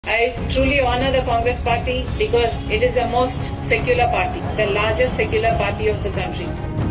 I truly honor the Congress party because it is the most secular party, the largest secular party of the country.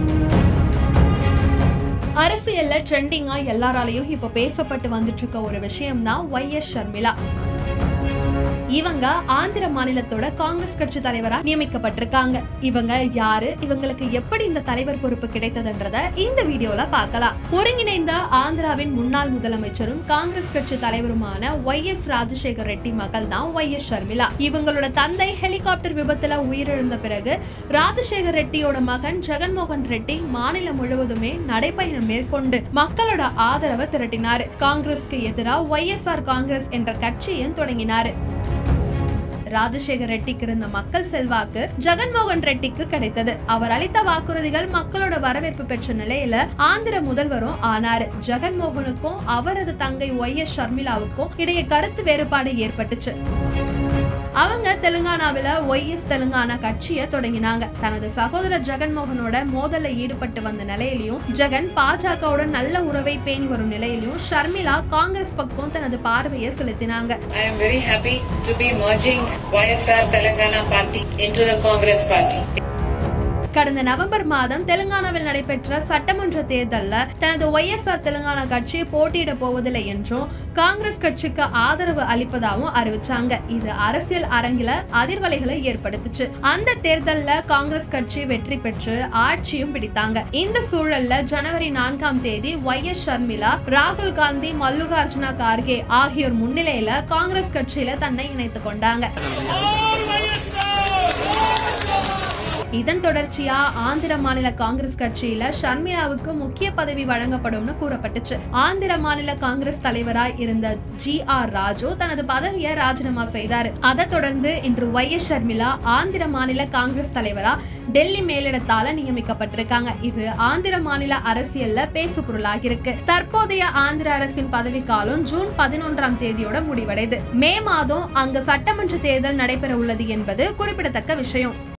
அரசியல்ல ட்ரெண்டிங்கா எல்லாராலையும் இப்ப பேசப்பட்டு வந்துட்டு இருக்க ஒரு விஷயம் தான் ஒய் எஸ் ஷர்மிளா இவங்க ஆந்திர மாநிலத்தோட காங்கிரஸ் கட்சி தலைவரா நியமிக்கப்பட்டிருக்காங்க இவங்க யாரு இவங்களுக்கு எப்படி இந்த தலைவர் பொறுப்பு கிடைத்ததுன்றத இந்த வீடியோல பார்க்கலாம் ஒருங்கிணைந்த ஆந்திராவின் முன்னாள் முதலமைச்சரும் காங்கிரஸ் கட்சி தலைவருமான ஒய் எஸ் ராஜசேகர் ரெட்டி மகள் தான் ஒய் எஸ் ஷர்மிளா இவங்களோட தந்தை ஹெலிகாப்டர் விபத்துல உயிரிழந்த பிறகு ராஜசேகர் ரெட்டியோட மகன் ஜெகன்மோகன் ரெட்டி மாநிலம் முழுவதுமே நடைப்பயணம் மேற்கொண்டு மக்களோட ஆதரவை திரட்டினாரு காங்கிரஸ்க்கு எதிராக ஒய்எஸ்ஆர் காங்கிரஸ் என்ற கட்சியும் தொடங்கினாரு ராஜசேகர் ரெட்டிக்கு இருந்த மக்கள் செல்வாக்கு ஜெகன்மோகன் ரெட்டிக்கு கிடைத்தது அவர் அளித்த வாக்குறுதிகள் மக்களோட வரவேற்பு பெற்ற நிலையில ஆந்திர முதல்வரும் ஆனாரு ஜெகன்மோகனுக்கும் அவரது தங்கை ஒய் எஸ் ஷர்மிளாவுக்கும் இடையே கருத்து வேறுபாடு ஏற்பட்டுச்சு அவங்க தெலுங்கானாவில ஒய்எஸ் தெலுங்கானா கட்சியை தொடங்கினாங்க தனது சகோதரர் ஜெகன்மோகனோட மோதல்ல ஈடுபட்டு வந்த நிலையிலையும் ஜெகன் பாஜகவோட நல்ல உறவை பேணி வரும் நிலையிலையும் ஷர்மிளா காங்கிரஸ் பக்கம் தனது பார்வையை செலுத்தினாங்க I am very happy to be merging YSR Telangana party into the Congress party. கடந்த நவம்பர் மாதம் தெலுங்கானாவில் நடைபெற்ற சட்டமன்ற தேர்தல்ல தனது ஒய்எஸ்ஆர் தெலுங்கானா கட்சி போட்டியிட போவதில்லை என்றும் காங்கிரஸ் கட்சிக்கு ஆதரவு அளிப்பதாகவும் அறிவிச்சாங்க இது அரசியல் அரங்கில அதிர்வலைகளை ஏற்படுத்துச்சு அந்த தேர்தல்ல காங்கிரஸ் கட்சி வெற்றி பெற்று ஆட்சியும் பிடித்தாங்க இந்த சூழல்ல ஜனவரி நான்காம் தேதி ஒய் எஸ் ஷர்மிளா ராகுல் காந்தி மல்லுகார்ஜுனா கார்கே ஆகியோர் முன்னிலையில காங்கிரஸ் கட்சியில தன்னை இணைத்துக் கொண்டாங்க இதன் தொடர்ச்சியா ஆந்திர மாநில காங்கிரஸ் கட்சியில ஷர்மிளாவுக்கு முக்கிய பதவி வழங்கப்படும்னு கூறப்பட்டுச்சு ஆந்திர மாநில காங்கிரஸ் தலைவராய் இருந்த ஜி ஆர் ராஜு தனது பதவியை ராஜினாமா செய்தார் அதை தொடர்ந்து இன்று ஒய் எஸ் ஷர்மிளா ஆந்திர மாநில காங்கிரஸ் தலைவரா டெல்லி மேலிடத்தால நியமிக்கப்பட்டிருக்காங்க இது ஆந்திர மாநில அரசியல்ல பேசு பொருளாகி இருக்கு தற்போதைய ஆந்திர அரசின் பதவிக்காலம் ஜூன் பதினொன்றாம் தேதியோட முடிவடைது மே மாதம் அங்கு சட்டமன்ற தேர்தல் நடைபெற உள்ளது என்பது குறிப்பிடத்தக்க விஷயம்